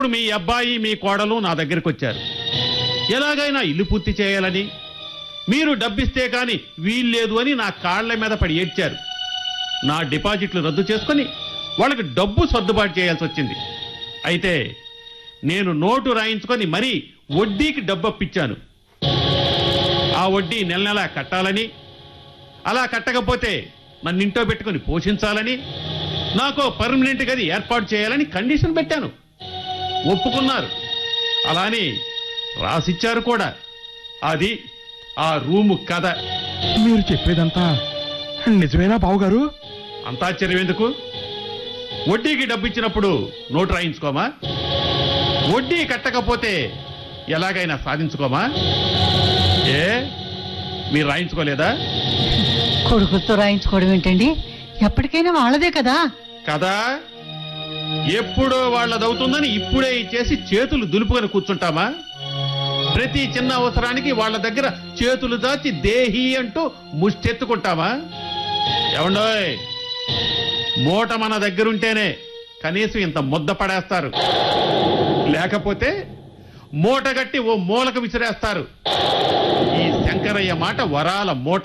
ఇప్పుడు మీ అబ్బాయి మీ కోడలు నా దగ్గరికి వచ్చారు ఎలాగైనా ఇల్లు పూర్తి చేయాలని మీరు డబ్బిస్తే కాని వీల్లేదు అని నా కాళ్ల మీద పడి ఏడ్చారు నా డిపాజిట్లు రద్దు చేసుకొని వాళ్ళకి డబ్బు సర్దుబాటు చేయాల్సి వచ్చింది అయితే నేను నోటు రాయించుకొని మరీ వడ్డీకి డబ్బు అప్పిచ్చాను ఆ వడ్డీ నెల నెలా కట్టాలని అలా కట్టకపోతే నన్ను ఇంట్లో పెట్టుకొని పోషించాలని నాకు పర్మనెంట్ గది ఏర్పాటు చేయాలని కండిషన్ పెట్టాను ఒప్పుకున్నారు అలానే రాసిచ్చారు కూడా అది ఆ రూము కథ మీరు చెప్పేదంతా నిజమేనా బావగారు అంత ఆశ్చర్యం ఎందుకు వడ్డీకి డబ్బు ఇచ్చినప్పుడు నోటు రాయించుకోమా వడ్డీ కట్టకపోతే ఎలాగైనా సాధించుకోమా ఏ మీరు రాయించుకోలేదా కొడుకులతో రాయించుకోవడం ఏంటండి ఎప్పటికైనా వాళ్ళదే కదా కదా ఎప్పుడో వాళ్ళదవుతుందని ఇప్పుడే ఇచ్చేసి చేతులు దులుపుకొని కూర్చుంటామా ప్రతి చిన్న అవసరానికి వాళ్ళ దగ్గర చేతులు దాచి దేహి అంటూ ముష్టెత్తుకుంటామా ఏమండోయ్ మూట మన దగ్గరుంటేనే కనీసం ఇంత ముద్ద పడేస్తారు లేకపోతే మూట గట్టి ఓ మూలకు విసిరేస్తారు ఈ శంకరయ్య మాట వరాల మూట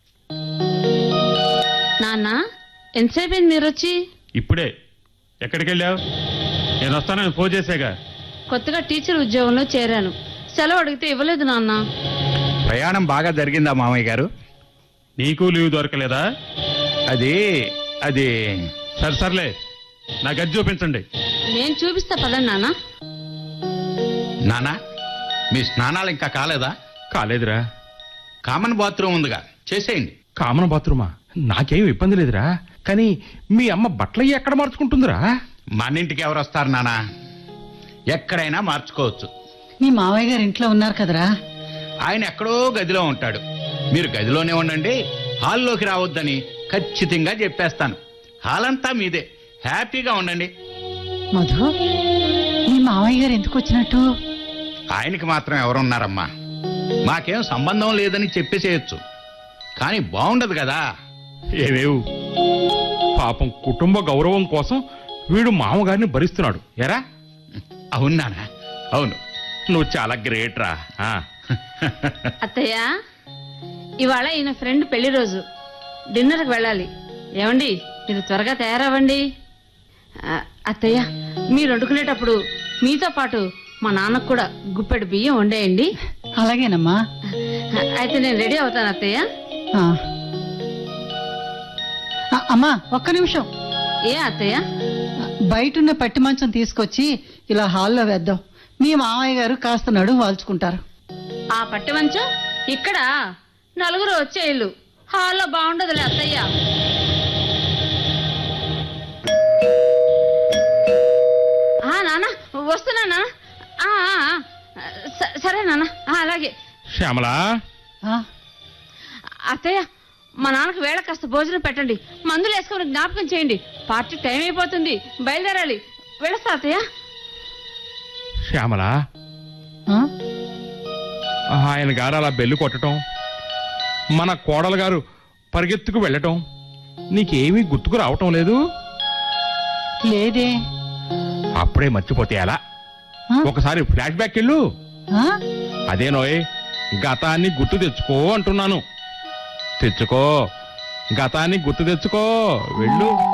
నాన్న ఎంతసేపు అయింది మీరు వచ్చి ఇప్పుడే ఎక్కడికి వెళ్ళావు నేను వస్తానని ఫోన్ చేశాగా కొత్తగా టీచర్ ఉద్యోగంలో చేరాను సెలవు అడిగితే ఇవ్వలేదు నాన్న ప్రయాణం బాగా జరిగిందా మామయ్య గారు నీకు లీవ్ దొరకలేదా అది అది సరే సర్లే నా గది చూపించండి నేను చూపిస్తా పదండి నాన్న నానా మీ స్నానాలు ఇంకా కాలేదా కాలేదురా కామన్ బాత్రూమ్ ఉందిగా చేసేయండి కామన్ బాత్రూమా నాకేం ఇబ్బంది లేదురా కానీ మీ అమ్మ బట్టలు ఎక్కడ మార్చుకుంటుందిరా మన ఇంటికి ఎవరు వస్తారు నానా ఎక్కడైనా మార్చుకోవచ్చు మీ మావయ్య గారు ఇంట్లో ఉన్నారు కదరా ఆయన ఎక్కడో గదిలో ఉంటాడు మీరు గదిలోనే ఉండండి హాల్లోకి రావద్దని ఖచ్చితంగా చెప్పేస్తాను హాల్ అంతా మీదే హ్యాపీగా ఉండండి మధు మీ మావయ్య గారు ఎందుకు వచ్చినట్టు ఆయనకి మాత్రం ఎవరున్నారమ్మా మాకేం సంబంధం లేదని చెప్పేసేయచ్చు కానీ బాగుండదు కదా ఏవేవు పాపం కుటుంబ గౌరవం కోసం వీడు మామగారిని భరిస్తున్నాడు ఎరా అవును నానా అవును నువ్వు చాలా గ్రేట్ రా ఆ. అత్తయ్య ఇవాళ ఈయన ఫ్రెండ్ పెళ్లి రోజు డిన్నర్కి వెళ్ళాలి ఏమండి మీరు త్వరగా తయారవ్వండి ఆ, అత్తయ్య మీరు వండుకునేటప్పుడు మీతో పాటు మా నాన్నకు కూడా గుప్పెడు బియ్యం వండేయండి అలాగేనమ్మా అయితే నేను రెడీ అవుతాను అత్తయ్య ఆ. ఆ, అమ్మా ఒక్క నిమిషం ఏ అత్తయ్య బయటున్న పట్టి మంచం తీసుకొచ్చి ఇలా హాల్లో వేద్దాం మీ మావయ్య గారు కాస్త నడుము వాల్చుకుంటారు ఆ పట్టి మంచం ఇక్కడ నలుగురు వచ్చే ఇల్లు హాల్లో బాగుండదులే అత్తయ్య ఆ నాన్న వస్తున్నా నాన్న ఆ, ఆ, ఆ. స- సరే నాన్న ఆ, అలాగే శ్యామలా ఆ, అత్తయ్య మా నాన్నకు వేళ కాస్త భోజనం పెట్టండి మందులు వేసుకొని జ్ఞాపకం చేయండి పార్టీ టైం అయిపోతుంది బయలుదేరాలి వెళ్ళొస్తా అత్తయ్య శ్యామలా ఆ? ఆయన గారు అలా బెల్లు కొట్టడం మన కోడలు గారు పరిగెత్తుకు వెళ్ళటం నీకేమీ గుర్తుకు రావటం లేదు లేదే అప్పుడే మర్చిపోతే ఎలా ఆ? ఒకసారి ఫ్లాష్ బ్యాక్ వెళ్ళు ఆ? అదేనోయ్ గతాన్ని గుర్తు తెచ్చుకో అంటున్నాను తెచ్చుకో గతాన్ని గుర్తు తెచ్చుకో వెళ్ళు